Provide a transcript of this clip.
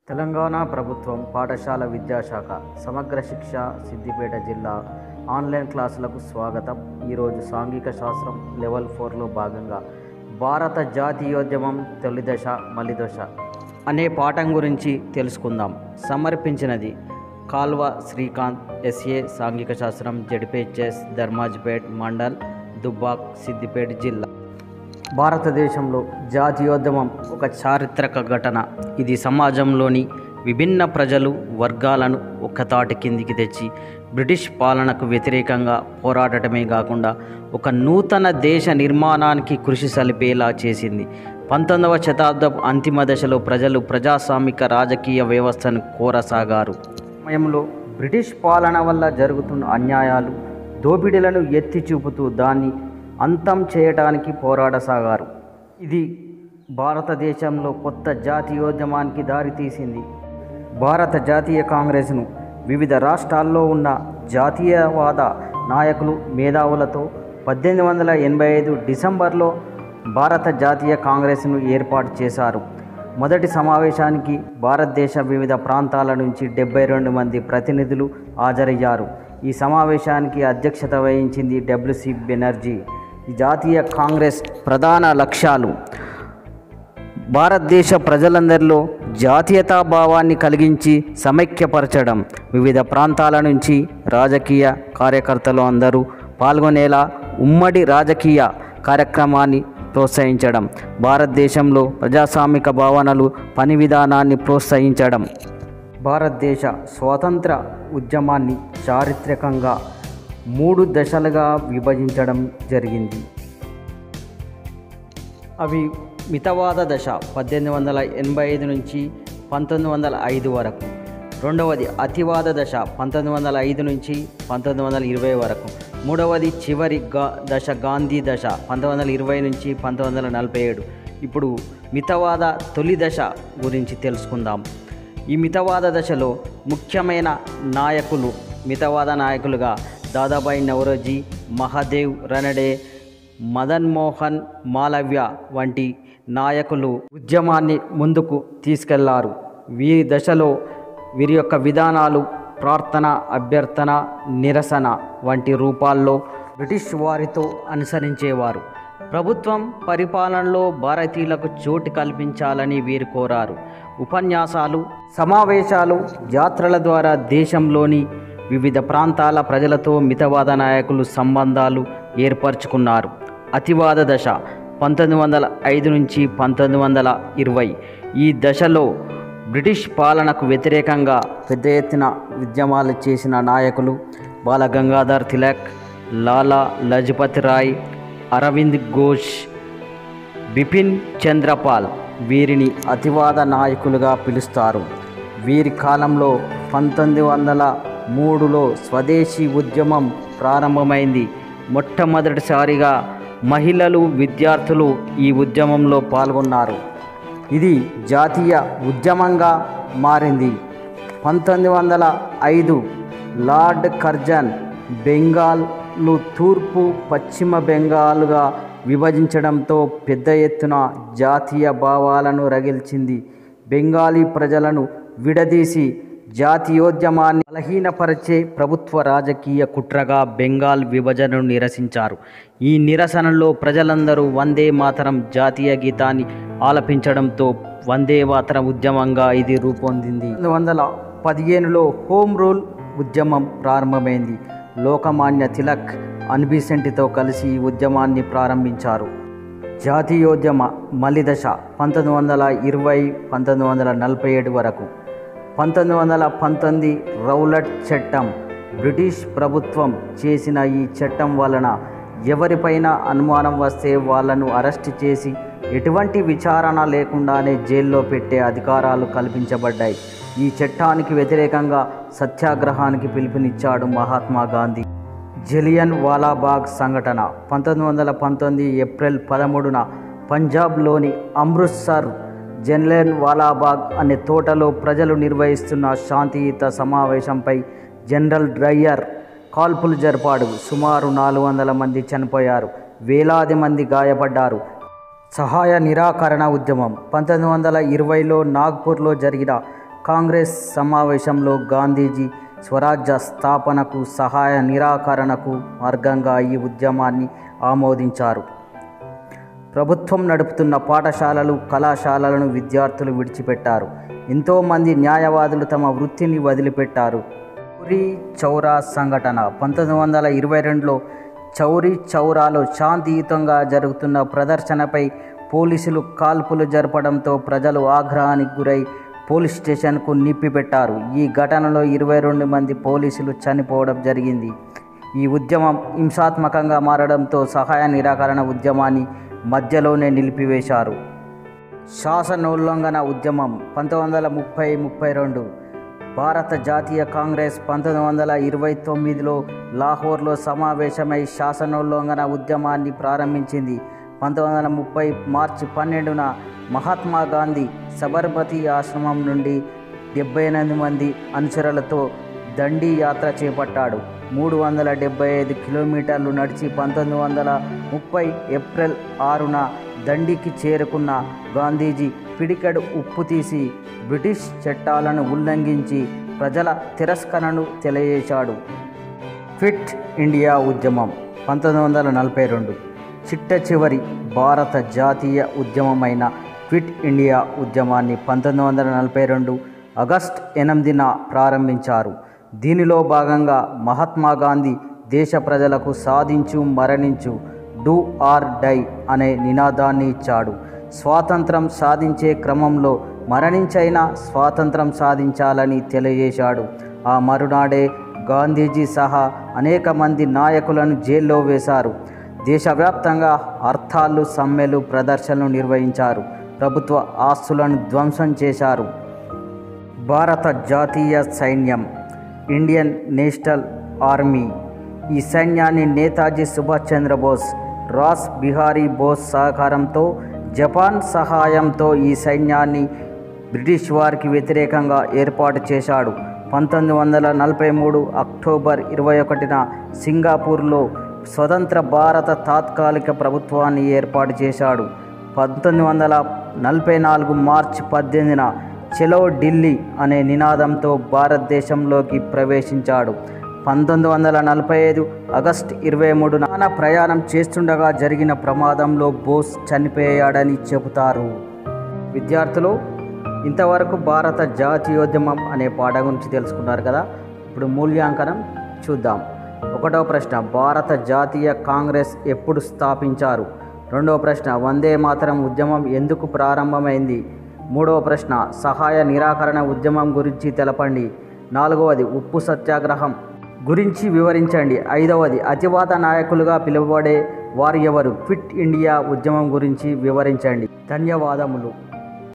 తెలంగాణ ప్రభుత్వం పాఠశాల విద్యాశాఖ సమగ్ర శిక్ష సిద్దిపేట జిల్లా ఆన్లైన్ క్లాసులకు స్వాగతం ఈరోజు సాంఘిక శాస్త్రం లెవెల్ ఫోర్లో భాగంగా భారత జాతీయోద్యమం తొలిదశ మలిదశ అనే పాఠం గురించి తెలుసుకుందాం సమర్పించినది కాల్వ శ్రీకాంత్ ఎస్ఏ సాంఘిక శాస్త్రం జడ్పేచెస్ ధర్మాజ్పేట్ మండల్ దుబ్బాక్ సిద్దిపేట జిల్లా భారతదేశంలో జాతీయోద్యమం ఒక చారిత్రక ఘటన ఇది సమాజంలోని విభిన్న ప్రజలు వర్గాలను ఒక్కతాటి కిందికి తెచ్చి బ్రిటిష్ పాలనకు వ్యతిరేకంగా పోరాడటమే కాకుండా ఒక నూతన దేశ నిర్మాణానికి కృషి సలిపేలా చేసింది పంతొమ్మిదవ శతాబ్దపు అంతిమ దశలో ప్రజలు ప్రజాస్వామిక రాజకీయ వ్యవస్థను కోరసాగారు సమయంలో బ్రిటిష్ పాలన వల్ల జరుగుతున్న అన్యాయాలు దోపిడీలను ఎత్తి చూపుతూ దాన్ని అంతం చేయటానికి పోరాడసాగారు ఇది భారతదేశంలో కొత్త జాతీయోద్యమానికి దారితీసింది భారత జాతీయ కాంగ్రెస్ను వివిధ రాష్ట్రాల్లో ఉన్న జాతీయవాద నాయకులు మేధావులతో పద్దెనిమిది వందల ఎనభై ఐదు డిసెంబర్లో భారత జాతీయ కాంగ్రెస్ను ఏర్పాటు చేశారు మొదటి సమావేశానికి భారతదేశ వివిధ ప్రాంతాల నుంచి డెబ్బై రెండు మంది ప్రతినిధులు హాజరయ్యారు ఈ సమావేశానికి అధ్యక్షత వహించింది డబ్ల్యూసి బెనర్జీ ఈ జాతీయ కాంగ్రెస్ ప్రధాన లక్ష్యాలు భారతదేశ ప్రజలందరిలో జాతీయతా భావాన్ని కలిగించి సమైక్యపరచడం వివిధ ప్రాంతాల నుంచి రాజకీయ కార్యకర్తలు అందరూ పాల్గొనేలా ఉమ్మడి రాజకీయ కార్యక్రమాన్ని ప్రోత్సహించడం భారతదేశంలో ప్రజాస్వామిక భావనలు పని విధానాన్ని ప్రోత్సహించడం భారతదేశ స్వాతంత్ర ఉద్యమాన్ని చారిత్రకంగా మూడు దశలుగా విభజించడం జరిగింది అవి మితవాద దశ పద్దెనిమిది వందల ఎనభై ఐదు నుంచి పంతొమ్మిది వందల ఐదు వరకు రెండవది అతివాద దశ పంతొమ్మిది వందల ఐదు నుంచి పంతొమ్మిది వందల ఇరవై వరకు మూడవది చివరి గా దశ గాంధీ దశ పంతొమ్మిది వందల ఇరవై నుంచి పంతొమ్మిది వందల నలభై ఏడు ఇప్పుడు మితవాద తొలి దశ గురించి తెలుసుకుందాం ఈ మితవాద దశలో ముఖ్యమైన నాయకులు మితవాద నాయకులుగా దాదాబాయి నవరోజీ మహాదేవ్ రనడే మదన్ మోహన్ మాలవ్య వంటి నాయకులు ఉద్యమాన్ని ముందుకు తీసుకెళ్లారు వీరి దశలో వీరి యొక్క విధానాలు ప్రార్థన అభ్యర్థన నిరసన వంటి రూపాల్లో బ్రిటిష్ వారితో అనుసరించేవారు ప్రభుత్వం పరిపాలనలో భారతీయులకు చోటు కల్పించాలని వీరు కోరారు ఉపన్యాసాలు సమావేశాలు యాత్రల ద్వారా దేశంలోని వివిధ ప్రాంతాల ప్రజలతో మితవాద నాయకులు సంబంధాలు ఏర్పరచుకున్నారు అతివాద దశ పంతొమ్మిది వందల ఐదు నుంచి పంతొమ్మిది వందల ఇరవై ఈ దశలో బ్రిటిష్ పాలనకు వ్యతిరేకంగా పెద్ద ఎత్తున ఉద్యమాలు చేసిన నాయకులు బాలగంగాధర్ తిలక్ లాలా లజపతి రాయ్ అరవింద్ ఘోష్ బిపిన్ చంద్రపాల్ వీరిని అతివాద నాయకులుగా పిలుస్తారు వీరి కాలంలో పంతొమ్మిది వందల మూడులో స్వదేశీ ఉద్యమం ప్రారంభమైంది మొట్టమొదటిసారిగా మహిళలు విద్యార్థులు ఈ ఉద్యమంలో పాల్గొన్నారు ఇది జాతీయ ఉద్యమంగా మారింది పంతొమ్మిది వందల ఐదు లార్డ్ కర్జన్ బెంగాల్ను తూర్పు పశ్చిమ బెంగాల్గా విభజించడంతో పెద్ద ఎత్తున జాతీయ భావాలను రగిల్చింది బెంగాలీ ప్రజలను విడదీసి జాతీయోద్యమాన్ని బలహీనపరిచే ప్రభుత్వ రాజకీయ కుట్రగా బెంగాల్ విభజనను నిరసించారు ఈ నిరసనలో ప్రజలందరూ వందే మాతరం జాతీయ గీతాన్ని ఆలపించడంతో వందే మాతరం ఉద్యమంగా ఇది రూపొందింది పంతొమ్మిది వందల పదిహేనులో హోమ్ రూల్ ఉద్యమం ప్రారంభమైంది లోకమాన్య తిలక్ అన్బిసెంటితో కలిసి ఈ ఉద్యమాన్ని ప్రారంభించారు జాతీయోద్యమ మలిదశ పంతొమ్మిది వందల ఇరవై పంతొమ్మిది వందల నలభై ఏడు వరకు పంతొమ్మిది వందల పంతొమ్మిది రౌలట్ చట్టం బ్రిటిష్ ప్రభుత్వం చేసిన ఈ చట్టం వలన ఎవరిపైన అనుమానం వస్తే వాళ్ళను అరెస్ట్ చేసి ఎటువంటి విచారణ లేకుండానే జైల్లో పెట్టే అధికారాలు కల్పించబడ్డాయి ఈ చట్టానికి వ్యతిరేకంగా సత్యాగ్రహానికి పిలుపునిచ్చాడు మహాత్మా గాంధీ జలియన్ వాలాబాగ్ సంఘటన పంతొమ్మిది వందల పంతొమ్మిది ఏప్రిల్ పదమూడున పంజాబ్లోని అమృత్సర్ జలియన్ వాలాబాగ్ అనే తోటలో ప్రజలు నిర్వహిస్తున్న శాంతియుత సమావేశంపై జనరల్ డ్రయ్యర్ కాల్పులు జరిపాడు సుమారు నాలుగు వందల మంది చనిపోయారు వేలాది మంది గాయపడ్డారు సహాయ నిరాకరణ ఉద్యమం పంతొమ్మిది వందల ఇరవైలో నాగ్పూర్లో జరిగిన కాంగ్రెస్ సమావేశంలో గాంధీజీ స్వరాజ్య స్థాపనకు సహాయ నిరాకరణకు మార్గంగా ఈ ఉద్యమాన్ని ఆమోదించారు ప్రభుత్వం నడుపుతున్న పాఠశాలలు కళాశాలలను విద్యార్థులు విడిచిపెట్టారు ఎంతోమంది న్యాయవాదులు తమ వృత్తిని వదిలిపెట్టారు చౌరీ చౌరా సంఘటన పంతొమ్మిది వందల ఇరవై రెండులో చౌరీ చౌరాలో శాంతియుతంగా జరుగుతున్న ప్రదర్శనపై పోలీసులు కాల్పులు జరపడంతో ప్రజలు ఆగ్రహానికి గురై పోలీస్ స్టేషన్కు నిప్పిపెట్టారు ఈ ఘటనలో ఇరవై రెండు మంది పోలీసులు చనిపోవడం జరిగింది ఈ ఉద్యమం హింసాత్మకంగా మారడంతో సహాయ నిరాకరణ ఉద్యమాన్ని మధ్యలోనే నిలిపివేశారు శాసనోల్లంఘన ఉద్యమం పంతొమ్మిది వందల ముప్పై ముప్పై రెండు భారత జాతీయ కాంగ్రెస్ పంతొమ్మిది వందల ఇరవై తొమ్మిదిలో లాహోర్లో సమావేశమై శాసనోల్లంఘన ఉద్యమాన్ని ప్రారంభించింది పంతొమ్మిది వందల ముప్పై మార్చి పన్నెండున మహాత్మా గాంధీ సబర్మతి ఆశ్రమం నుండి డెబ్బై ఎనిమిది మంది అనుచరులతో దండి యాత్ర చేపట్టాడు మూడు వందల డెబ్బై ఐదు కిలోమీటర్లు నడిచి పంతొమ్మిది వందల ముప్పై ఏప్రిల్ ఆరున దండికి చేరుకున్న గాంధీజీ పిడికెడు ఉప్పు తీసి బ్రిటిష్ చట్టాలను ఉల్లంఘించి ప్రజల తిరస్కరణను తెలియజేశాడు క్విట్ ఇండియా ఉద్యమం పంతొమ్మిది వందల నలభై రెండు చిట్ట చివరి భారత జాతీయ ఉద్యమమైన క్విట్ ఇండియా ఉద్యమాన్ని పంతొమ్మిది వందల నలభై రెండు ఆగస్ట్ ఎనిమిదిన ప్రారంభించారు దీనిలో భాగంగా మహాత్మా గాంధీ దేశ ప్రజలకు సాధించు మరణించు డూ ఆర్ డై అనే నినాదాన్ని ఇచ్చాడు స్వాతంత్రం సాధించే క్రమంలో మరణించైనా స్వాతంత్రం సాధించాలని తెలియజేశాడు ఆ మరునాడే గాంధీజీ సహా అనేక మంది నాయకులను జైల్లో వేశారు దేశవ్యాప్తంగా అర్థాలు సమ్మెలు ప్రదర్శనలు నిర్వహించారు ప్రభుత్వ ఆస్తులను ధ్వంసం చేశారు భారత జాతీయ సైన్యం ఇండియన్ నేషనల్ ఆర్మీ ఈ సైన్యాన్ని నేతాజీ సుభాష్ చంద్రబోస్ రాస్ బిహారీ బోస్ సహకారంతో జపాన్ సహాయంతో ఈ సైన్యాన్ని బ్రిటిష్ వారికి వ్యతిరేకంగా ఏర్పాటు చేశాడు పంతొమ్మిది వందల నలభై మూడు అక్టోబర్ ఇరవై ఒకటిన సింగపూర్లో స్వతంత్ర భారత తాత్కాలిక ప్రభుత్వాన్ని ఏర్పాటు చేశాడు పంతొమ్మిది వందల నలభై నాలుగు మార్చి పద్దెనిమిదిన చెలో ఢిల్లీ అనే నినాదంతో భారతదేశంలోకి ప్రవేశించాడు పంతొమ్మిది వందల నలభై ఐదు ఆగస్ట్ ఇరవై మూడున ప్రయాణం చేస్తుండగా జరిగిన ప్రమాదంలో బోస్ చనిపోయాడని చెబుతారు విద్యార్థులు ఇంతవరకు భారత జాతీయోద్యమం అనే పాట గురించి తెలుసుకున్నారు కదా ఇప్పుడు మూల్యాంకనం చూద్దాం ఒకటో ప్రశ్న భారత జాతీయ కాంగ్రెస్ ఎప్పుడు స్థాపించారు రెండవ ప్రశ్న వందే మాతరం ఉద్యమం ఎందుకు ప్రారంభమైంది మూడవ ప్రశ్న సహాయ నిరాకరణ ఉద్యమం గురించి తెలపండి నాలుగవది ఉప్పు సత్యాగ్రహం గురించి వివరించండి ఐదవది అతివాద నాయకులుగా పిలువబడే వారు ఎవరు క్విట్ ఇండియా ఉద్యమం గురించి వివరించండి ధన్యవాదములు